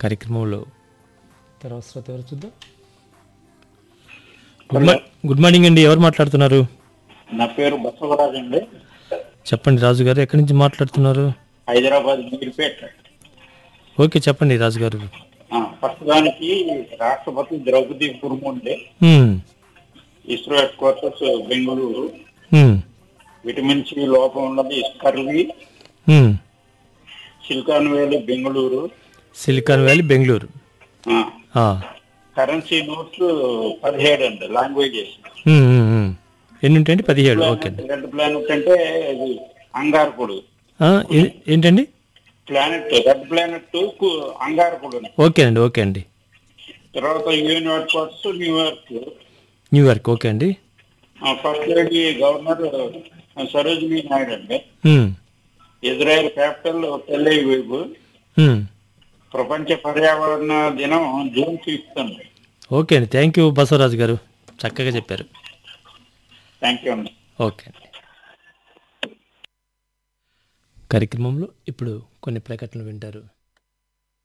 కార్యక్రమంలో తర్వాత శ్రోత ఎవరు చూద్దాం గుడ్ మా గుడ్ మార్నింగ్ అండి ఎవరు మాట్లాడుతున్నారు నా పేరు బసవరాజు అండి చెప్పండి రాజు గారు ఎక్కడి నుంచి మాట్లాడుతున్నారు హైదరాబాద్ మీర్పేట ఓకే చెప్పండి రాజు గారు ఆ, ప్రస్తుతానికి రాష్ట్రపతి ద్రౌపది ముర్ము ఉండే హ్మ్, ఇస్రో హెడ్ క్వార్టర్స్ బెంగళూరు హ్మ్, విటమిన్ సి లోపం ఉన్నది scurvy hmm. Silicon Valley Bengaluru Silicon Valley Bengaluru ఆ, ఆ, కరెన్సీ నోట్స్ పదిహేడు అండి లాంగ్వేజెస్ హ్మ్, హ్మ్, హ్మ్. ఎన్ని ఉంటాయండి పదిహేడు ఓకే అండి రెడ్ ప్లానెట్ అంటే ఇది అంగారకుడు ఆ, ఏ- ఏంటండి ప్లానెట్ రెడ్ ప్లానెట్ అంగారకుడు ఓకే అండి ఓకే అండి తర్వాత UN headquarters New York New York okay అండి first lady governor Sarojini Naidu అండి hmm, Israel capital Tel Aviv హ్మ్. ప్రపంచ పర్యావరణ దినం జూన్ ఫిఫ్త్ అండి ఓకే అండి థ్యాంక్ యూ బసవరాజు గారు చక్కగా చెప్పారు థ్యాంక్ యూ అండి ఓకే అండి కార్యక్రమంలో ఇప్పుడు కొన్ని ప్రకటనలు వింటారు